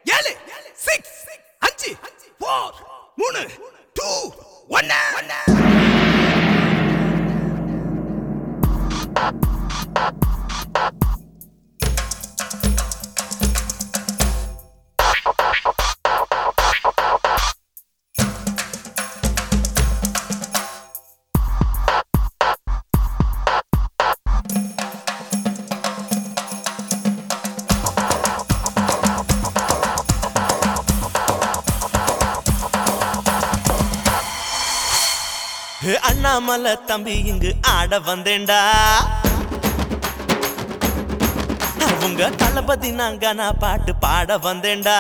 ஏழு சிக்ஸ் அஞ்சு ஃபோர் மூணு டூ ஒன்னு ஹே, அண்ணாமலை தம்பி இங்கு ஆட வந்தேன்டா அவங்க தளபதி நாங்க நான் பாட்டு பாட வந்தேன்டா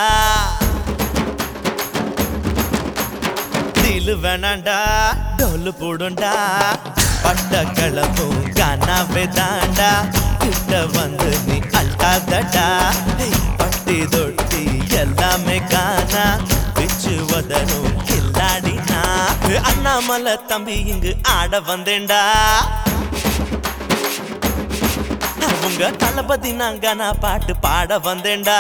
தீலு வேணாண்டா டோலு போடுண்டா பட்ட கிளம்பும் கானாவே தாண்டா கிட்ட வந்து நீ அல்டாதடா ஹேய், பட்டி தொட்டி எல்லாமே காணா பிச்சு வதனும் கில்லாடினா ஹே, அண்ணாமலை தம்பி இங்கு ஆட வந்தேன்டா அவங்க தளபதி நாங்க நான் பாட்டு பாட வந்தேன்டா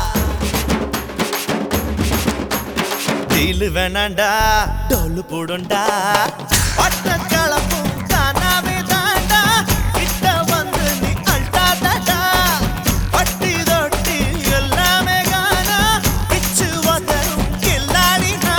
டீலு வேணாண்டா டோலு போடுண்டா பட்ட கலப்பும் தானாவே தாண்டா கிட்ட வந்து நீ அல்டாதடா பட்டி தொட்டி எல்லாமே காணா பிச்சு வதரும் கில்லாடினா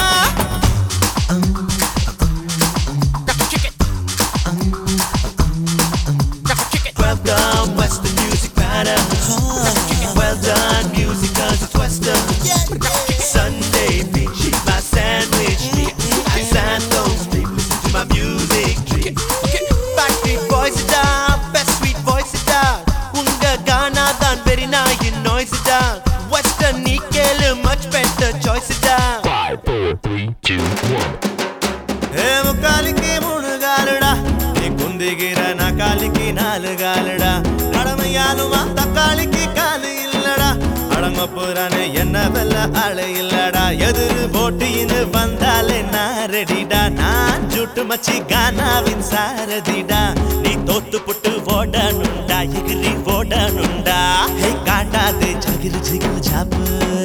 Well done, Western music matter. Well done, music cause it's Western. Sunday, bitch, eat my sandwich. I sign those people, listen to my music. Backbeat voice it down, best sweet voice it down. உங்க கானா தான் very nice, noise it down. Western நீ கேளு, much better choice it down. Five, four, three, two, one. ஏ முக்காலிக்கு மூணு காலுடா நீ குந்திக்கிற நக்காலிக்கு நாலு காலுடா கடமையாலுமா தக்காளிக்கு காலு இல்லடா அடங்க போறானே என்ன வெல்ல ஆளு இல்லடா எதிர் போட்டின்னு வந்தாலே நான் ரெடிடா நான் ஜுட்டு மச்சி கானாவின் சாரதிடா நீ தோத்து புட்டு ஓடணுண்டா எகிரி ஓடணுண்டா ஹே காட்டாதே ஜகிரு ஜிகிரு ஜாப்பு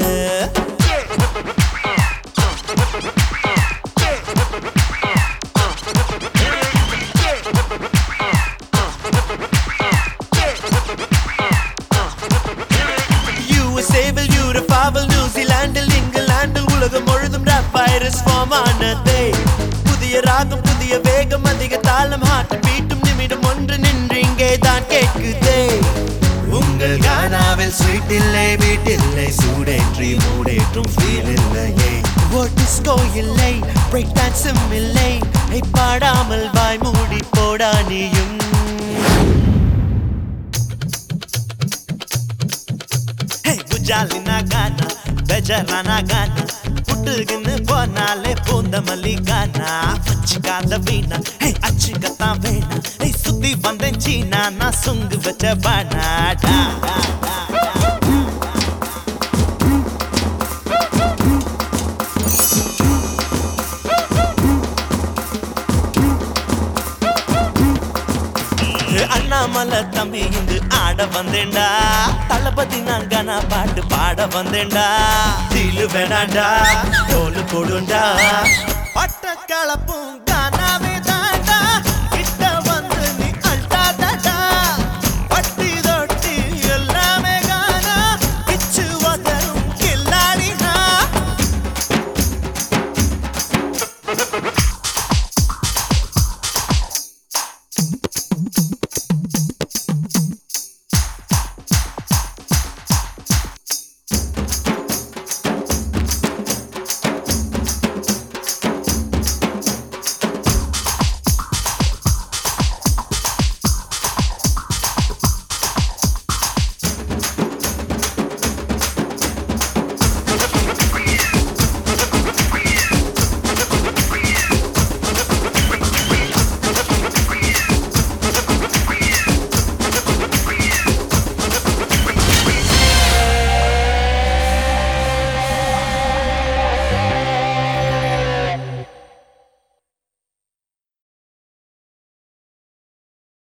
USA வில் யூரோப்பாவில் நியூசிலாண்டில் இங்கிலாந்தில் உலகம் முழுதும் ரேப் வைரஸ் ஃபார்ம் ஆனதே புதிய ராகம் புதிய வேகம் அதிக தாளம் ஹார்ட் பீட்டும் நிமிடம் ஒன்று நின்று இங்கே தான் கேட்குதே உங்கள் கானாவில் ஸ்வீட் இல்லை வீட்டில்லை சூடேற்றி மூடேற்றும் ஃபீல் இல்லையே ஒரு டிஸ்கோ இல்லை பிரேக் டான்ஸும் இல்லை ஐ பாடாமல் வாய் மூடி போடா நீயும் ஹே குஜாலினா கானா பெஜரானா கானா புட்டுக்குன்னு போனாலே பூந்த மல்லிகானா வச்சுக்காத வீணா ஹே அச்சுக்கத்தான் வேணா ஹே சுத்தி வந்தேன் சீனா நான் சுங்கு வச்ச பானாடா ஏ அண்ணாமலை தம்பி இங்கு ஆட வந்தேன்டா தளபதி நாங்க நான் பாட்டு பாட வந்தேன்டா தீலு வேணாண்டா தோலு போடுண்டா பட்ட கலப்பும்